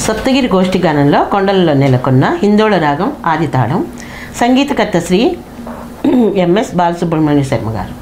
సప్తగిరి గోష్ఠి గానంలో కొండలలో నెలకొన్న హిందోళ రాగం ఆదితాళం సంగీతకర్త శ్రీ ఎంఎస్ బాలసుబ్రహ్మణ్య శర్మ గారు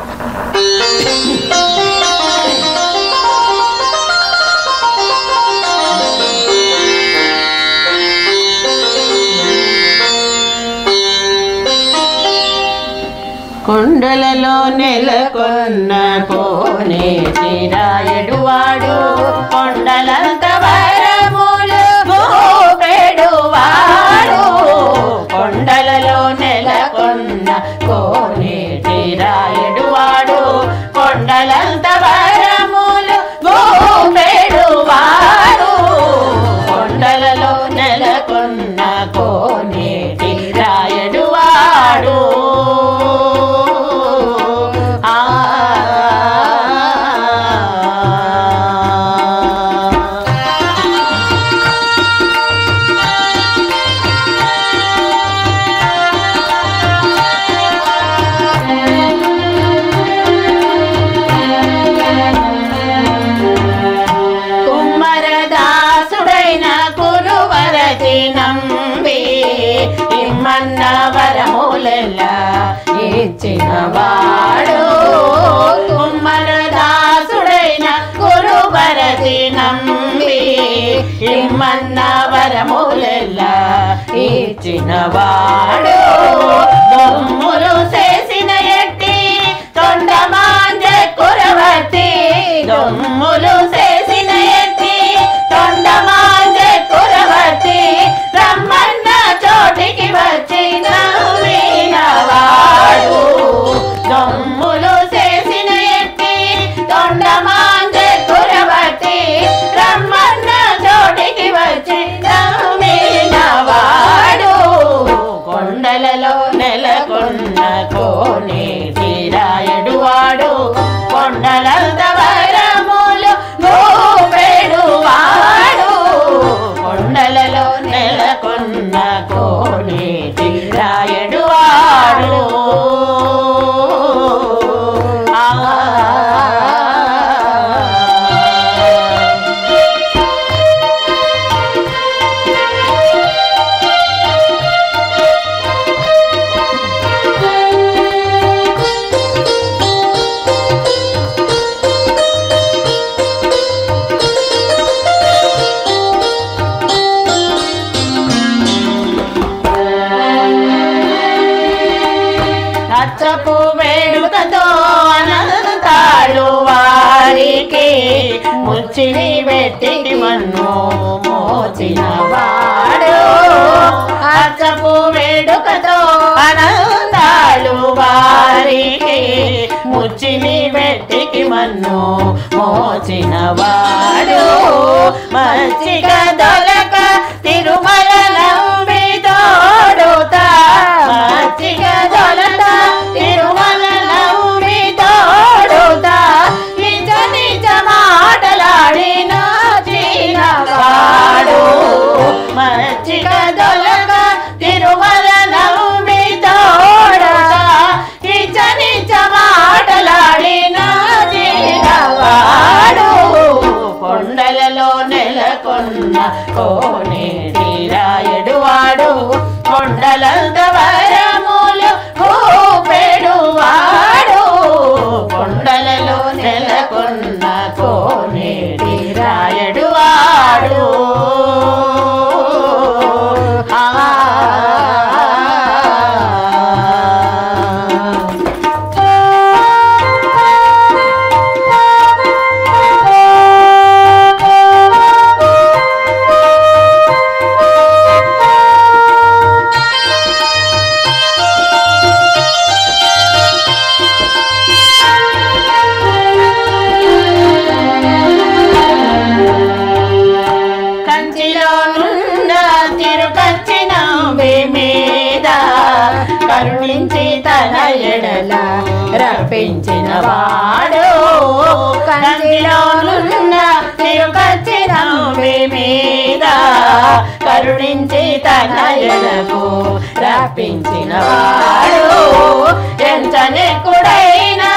కొండలలో నెలకొన్న కోనే శ్రీరాయుడు వాడు కొండలంత వరములు గోపెడు వాడు కొండలలో నెలకొన్న కోనే శ్రీరాయుడు వాడు కొండలంత వరములు గోపెడు వాడు కొండలలో నెలకొన్న కోనేటి రాయడు వాడు ఆ కుమ్మరదాసుడైన కురువరతి నంబి ఇమ్మన్న వరములెల్ల ఇచ్చిన వాడు కుమ్మరదాసుడైన కురువరతి నంబి ఇమ్మన్న వరములెల్ల ఇచ్చిన వాడు దొమ్ములు చేసిన ఎట్టి తొండమాంజ కురవతి దొమ్ములు చేసిన ఎట్టి తొండమాంజ కురవతి రమ్మన్న చోటికి వచ్చిన వాడు దొమ్ములు చేసిన ఎట్టి తొండమాంజ కురవతి రమ్మన్న చోటికి వచ్చిన వాడు కొండలలో నెలకొన్న కోనే తీరాయడు వాడు కొండలంత వరములు గోపెడు వాడు కొండలలో నెలకొన్న కోనే తీరాయడు వాడు ఆ అచ్చపు వేడుకతో అనంతాడు వారికి ముచ్చిని వెట్టికి మన్ను మోచిన వాడు అచ్చపు వేడుకతో అనంతాడు వారికి ముచ్చిని వెట్టికి మన్ను మోచిన వాడు మచ్చిక దొలక తిరుమల నంబి తోడుతా మచ్చిక దొలక తిరుమల నంబి తోడుతా నిజ నిజ మాటలాడిన చీనవాడు మచ్చిక దొలక తిరుమల నంబి తోడుతా నిజ నిజ మాటలాడిన చీనవాడు కొండలలో నెలకొన్న కోనేటి రాయడు వాడు కొండలంత వరములు కూపెడు వాడు కొండలలో నెలకొన్న కోనేటి రాయడు వాడు ఆ కంచిలో నున్న తిరుకంచిన మీద కరుణించి తన ఎడల రప్పించిన వాడు కంచిలో నున్న తిరుకంచిన మీద కరుణించి తన ఎడకు రప్పించిన వాడు ఎంచనెక్కుడైన